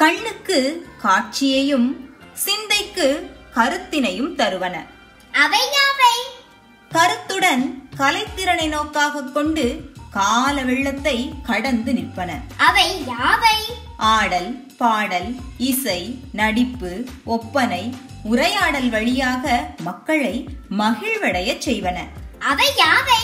கண்ணுக்கு காட்சியையும் சிந்தைக்கு கருத்தினையும் தருவன அவை யாவை கருத்துடன் கலைத்திறனை நோக்காக கொண்டு கால வெள்ளத்தை கடந்து நிற்பன அவை யாவை ஆடல் பாடல் இசை நடிப்பு ஒப்பனை உரையாடல் வழியாக மக்களை மகிழ்வடையச் செய்வன அவை யாவை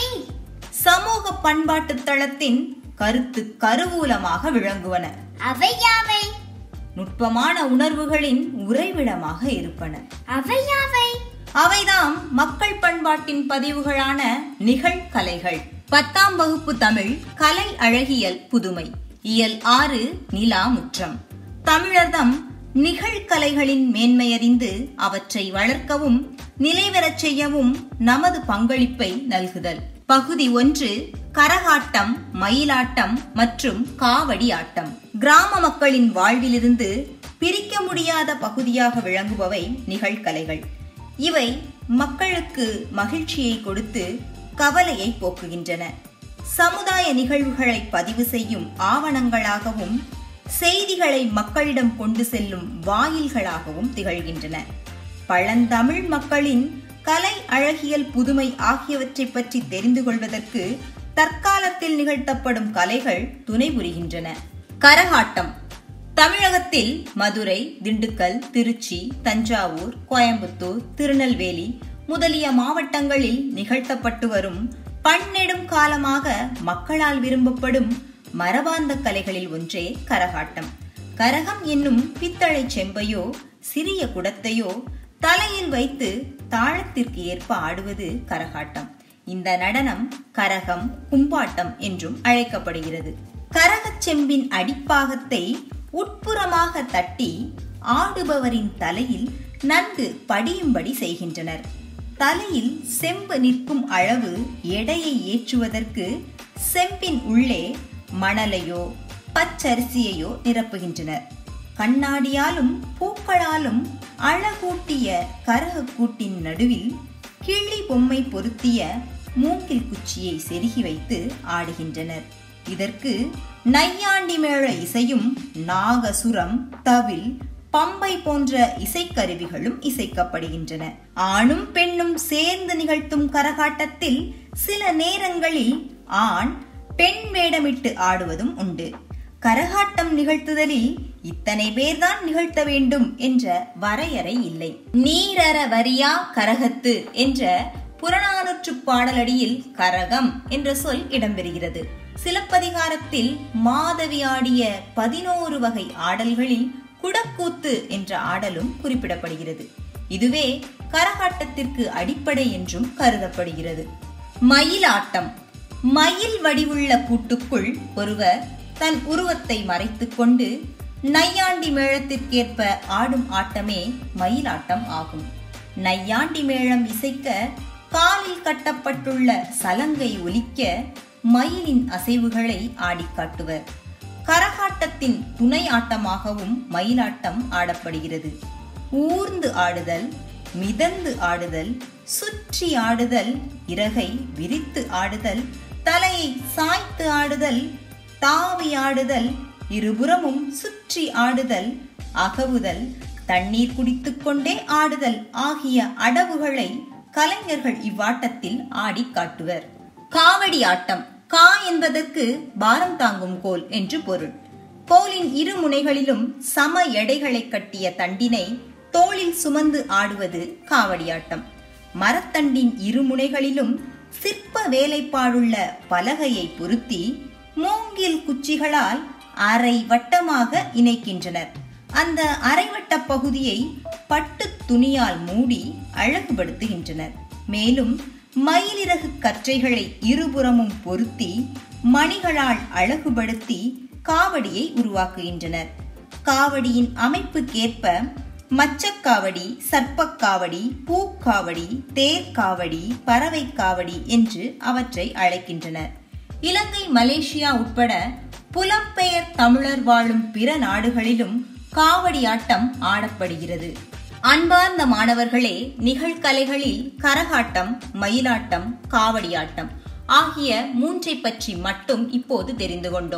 சமூக பண்பாட்டு தளத்தின் கருத்து கருவூலமாக விளங்குவன அவை யாவை நுட்பமான உணர்வுகளின் உறைவிடமாக இருப்பன அவை யாவை அவைதாம் மக்கள் பண்பாட்டின் பதிவுகளான நிகழ்கலைகள் பத்தாம் வகுப்பு தமிழ் கலை அழகியல் புதுமை இயல் ஆறு நிலா முற்றம் தமிழர்தம் நிகழ்கலைகளின் மேன்மையறிந்து அவற்றை வளர்க்கவும் நிலைவரச் செய்யவும் நமது பங்களிப்பை நல்குதல் பகுதி ஒன்று கரகாட்டம் மயிலாட்டம் மற்றும் காவடி ஆட்டம் கிராம மக்களின் வாழ்விலிருந்து பிரிக்க முடியாத பகுதியாக விளங்குபவை நிகழ்கலைகள் இவை மக்களுக்கு மகிழ்ச்சியை கொடுத்து கவலையை போக்குகின்றன சமுதாய நிகழ்வுகளை பதிவு செய்யும் ஆவணங்களாகவும் செய்திகளை மக்களிடம் கொண்டு செல்லும் வாயில்களாகவும் திகழ்கின்றன பழந்தமிழ் மக்களின் கலை அழகியல் புதுமை ஆகியவற்றை பற்றி தெரிந்து கொள்வதற்கு தற்காலத்தில் நிகழ்த்தப்படும் கலைகள் துணை புரிகின்றன கரகாட்டம் தமிழகத்தில் மதுரை திண்டுக்கல் திருச்சி தஞ்சாவூர் கோயம்புத்தூர் திருநெல்வேலி முதலிய மாவட்டங்களில் நிகழ்த்தப்பட்டு வரும் பன்னெடும் காலமாக மக்களால் விரும்பப்படும் மரபார்ந்த கலைகளில் ஒன்றே கரகாட்டம் கரகம் என்னும் பித்தளை செம்பையோ சிறிய குடத்தையோ தலையில் வைத்து தாளத்திற்கு ஏற்ப ஆடுவது கரகாட்டம் இந்த நடனம் கரகம் கும்பாட்டம் என்றும் அழைக்கப்படுகிறது கரகச் செம்பின் அடிப்பாகத்தை உட்புறமாக தட்டி ஆடுபவரின் தலையில் நன்கு படியும்படி செய்கின்றனர் தலையில் செம்பு நிற்கும் அளவு எடையை ஏற்றுவதற்கு செம்பின் உள்ளே மணலையோ பச்சரிசியையோ நிரப்புகின்றனர் கண்ணாடியாலும் பூக்களாலும் அழகூட்டிய கரகக்கூட்டின் நடுவில் கிள்ளி பொம்மை பொருத்திய மூங்கில் குச்சியை செருகி வைத்து ஆடுகின்றனர் இதற்கு நையாண்டி மேள இசையும் நாகசுரம் தவில் பம்பை போன்ற இசைக்கருவிகளும் இசைக்கப்படுகின்றன ஆணும் பெண்ணும் சேர்ந்து நிகழ்த்தும் கரகாட்டத்தில் சில நேரங்களில் ஆண் பெண் வேடமிட்டு ஆடுவதும் உண்டு கரகாட்டம் நிகழ்த்துதலில் இத்தனை பேர்தான் நிகழ்த்த வேண்டும் என்ற வரையறை இல்லை நீரற வரியா கரகத்து என்ற புறநானூற்று பாடலடியில் கரகம் என்ற சொல் இடம்பெறுகிறது சிலப்பதிகாரத்தில் மாதவி ஆடிய பதினோரு வகை ஆடல்களில் குடக்கூத்து என்ற ஆடலும் குறிப்பிடப்படுகிறது இதுவே கரகாட்டத்திற்கு அடிப்படை என்றும் கருதப்படுகிறது மயிலாட்டம் மயில் வடிவுள்ள கூட்டுக்குள் ஒருவர் தன் உருவத்தை மறைத்துக் கொண்டு நையாண்டி மேளத்திற்கேற்ப ஆடும் ஆட்டமே மயிலாட்டம் ஆகும் நையாண்டி மேளம் இசைக்க காலில் கட்டப்பட்டுள்ள சலங்கை ஒலிக்க மயிலின் அசைவுகளை ஆடிக் காட்டுவர் கரகாட்டத்தின் துணை ஆட்டமாகவும் மயிலாட்டம் ஆடப்படுகிறது ஊர்ந்து ஆடுதல் மிதந்து ஆடுதல் சுற்றி ஆடுதல் இறகை விரித்து ஆடுதல் தலையை சாய்த்து ஆடுதல் தாவி ஆடுதல் இருபுறமும் சுற்றி ஆடுதல் அகவுதல் தண்ணீர் குடித்துக் கொண்டே ஆடுதல் ஆகிய அடவுகளை கலைஞர்கள் இவ்வாட்டத்தில் ஆடி காட்டுவர் காவடி ஆட்டம் கா என்பதற்கு பாரம் தாங்கும் கோல் என்று பொருள் கோலின் இரு முனைகளிலும் சம எடைகளை கட்டிய தண்டினை தோளில் சுமந்து ஆடுவது காவடியாட்டம் மரத்தண்டின் இரு முனைகளிலும் சிற்ப வேலைப்பாடுள்ள பலகையை பொருத்தி மூங்கில் குச்சிகளால் அரை வட்டமாக இணைக்கின்றனர் அந்த அரைவட்ட பகுதியை பட்டு துணியால் மூடி அழகுபடுத்துகின்றனர் மேலும் மயிலிறகு கற்றைகளை இருபுறமும் பொருத்தி மணிகளால் அழகுபடுத்தி காவடியை உருவாக்குகின்றனர் காவடியின் அமைப்புக்கேற்ப மச்சக்காவடி சர்ப்பக்காவடி பூக்காவடி தேர்காவடி பறவை காவடி என்று அவற்றை அழைக்கின்றனர் இலங்கை மலேசியா உட்பட புலம்பெயர் தமிழர் வாழும் பிற நாடுகளிலும் காவடியாட்டம் ஆடப்படுகிறது அன்பார்ந்த மாணவர்களே நிகழ்கலைகளில் கரகாட்டம் மயிலாட்டம் காவடியாட்டம் ஆகிய மூன்றை பற்றி மட்டும் இப்போது தெரிந்து கொண்டோம்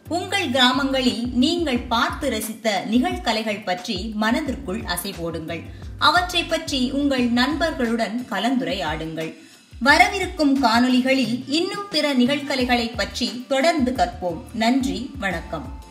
உங்கள் கிராமங்களில் நீங்கள் பார்த்து ரசித்த நிகழ்கலைகள் பற்றி மனதிற்குள் அசை போடுங்கள் அவற்றை பற்றி உங்கள் நண்பர்களுடன் கலந்துரையாடுங்கள் வரவிருக்கும் காணொளிகளில் இன்னும் பிற நிகழ்கலைகளை பற்றி தொடர்ந்து கற்போம் நன்றி வணக்கம்